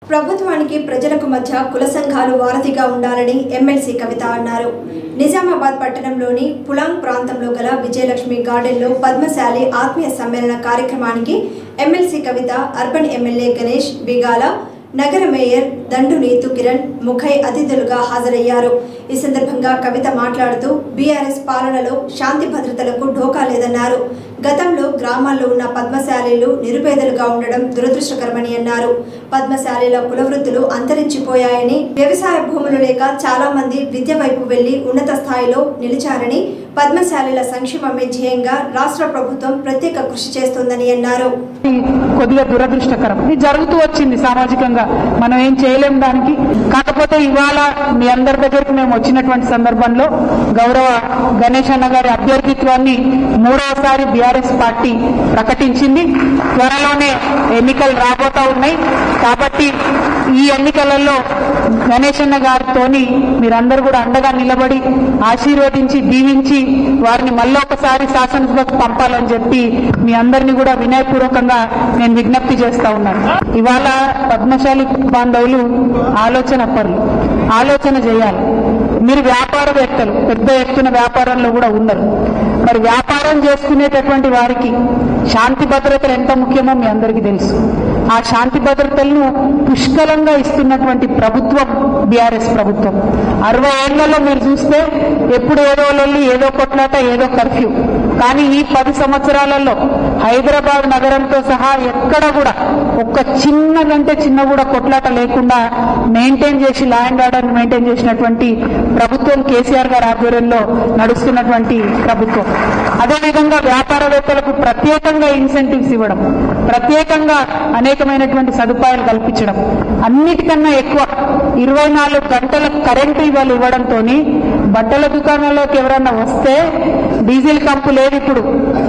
ప్రభుత్వానికి ప్రజలకు మధ్య కుల సంఘాలు వారధిగా ఉండాలని ఎమ్మెల్సీ కవిత అన్నారు నిజామాబాద్ పట్టణంలోని పులాంగ్ ప్రాంతంలో గల విజయలక్ష్మి గార్డెన్లో పద్మశాలి ఆత్మీయ సమ్మేళన కార్యక్రమానికి MLC Kavitha urban MLA Ganesh Bigala నగర మేయర్ దండు నీతు కిరణ్ ముఖై అతిథులుగా హాజరయ్యారు ఈ సందర్భంగా కవిత మాట్లాడుతూ బీఆర్ఎస్ పాలనలో శాంతి భద్రతలకు ఢోకా లేదన్నారు గతంలో గ్రామాల్లో ఉన్న పద్మశాలీలు నిరుపేదలుగా ఉండడం దురదృష్టకరమని అన్నారు పద్మశాలీల కులవృత్తులు అంతరించిపోయాయని వ్యవసాయ భూములు లేక చాలా మంది విద్య వైపు వెళ్లి ఉన్నత స్థాయిలో నిలిచారని పద్మశాలీల సంక్షేమమే ధ్యేయంగా రాష్ట్ర ప్రభుత్వం ప్రత్యేక కృషి చేస్తోందని అన్నారు కొద్దిగా దురదృష్టకరం ఇది జరుగుతూ వచ్చింది సామాజికంగా మనం ఏం చేయలేం దానికి కాకపోతే ఇవాళ మీ అందరి దగ్గరికి మేము వచ్చినటువంటి సందర్భంలో గౌరవ గణేష్ అన్న గారి అభ్యర్థిత్వాన్ని మూడవసారి బీఆర్ఎస్ పార్టీ ప్రకటించింది త్వరలోనే ఎన్నికలు రాబోతా ఉన్నాయి కాబట్టి ఈ ఎన్నికలలో గణేష్ అన్న గారితోని మీరందరూ కూడా అండగా నిలబడి ఆశీర్వదించి దీవించి వారిని మళ్ళొకసారి శాసనసభకు పంపాలని చెప్పి మీ అందరినీ కూడా వినయపూర్వకంగా నేను విజ్ఞప్తి చేస్తా ఉన్నాను ఇవాళ పద్మశాలి బాంధవులు ఆలోచన పరులు ఆలోచన చేయాలి మీరు వ్యాపారవేత్తలు పెద్ద ఎత్తున వ్యాపారంలో కూడా ఉన్నారు మరి వ్యాపారం చేసుకునేటటువంటి వారికి శాంతి భద్రతలు ఎంత ముఖ్యమో మీ అందరికీ తెలుసు ఆ శాంతి భద్రతలను పుష్కలంగా ఇస్తున్నటువంటి ప్రభుత్వం బీఆర్ఎస్ ప్రభుత్వం అరవై ఏళ్లలో మీరు చూస్తే ఎప్పుడు ఏదో లొల్లి ఏదో కొట్లాట ఏదో కర్ఫ్యూ కానీ ఈ పది సంవత్సరాలలో హైదరాబాద్ నగరంతో సహా ఎక్కడ కూడా ఒక్క చిన్నదంటే చిన్న కూడా కొట్లాట లేకుండా మెయింటైన్ చేసి లా అండ్ ఆర్డర్ మెయింటైన్ చేసినటువంటి ప్రభుత్వం కేసీఆర్ గారి ఆధ్వర్యంలో నడుస్తున్నటువంటి ప్రభుత్వం అదేవిధంగా వ్యాపారవేత్తలకు ప్రత్యేకంగా ఇన్సెంటివ్స్ ఇవ్వడం ప్రత్యేకంగా అనేకమైనటువంటి సదుపాయాలు కల్పించడం అన్నిటికన్నా ఎక్కువ ఇరవై నాలుగు గంటల కరెంటు ఇవాళ ఇవ్వడంతో బట్టల దుకాణంలోకి ఎవరన్నా వస్తే డీజిల్ కంపు లేదు ఇప్పుడు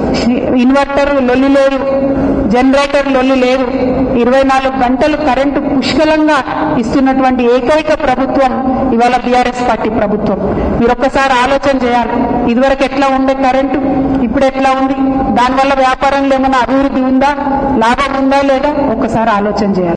ఇన్వర్టర్ లొల్లి లేదు జనరేటర్ లొల్లి లేదు ఇరవై నాలుగు గంటలు కరెంటు పుష్కలంగా ఇస్తున్నటువంటి ఏకైక ప్రభుత్వం ఇవాళ బీఆర్ఎస్ పార్టీ ప్రభుత్వం మీరు ఒక్కసారి ఆలోచన చేయాలి ఇదివరకు ఎట్లా ఉండే కరెంటు ఇప్పుడు ఎట్లా ఉంది దానివల్ల వ్యాపారంలో ఏమైనా అభివృద్ధి ఉందా లాభం ఉందా లేదా ఒక్కసారి ఆలోచన చేయాలి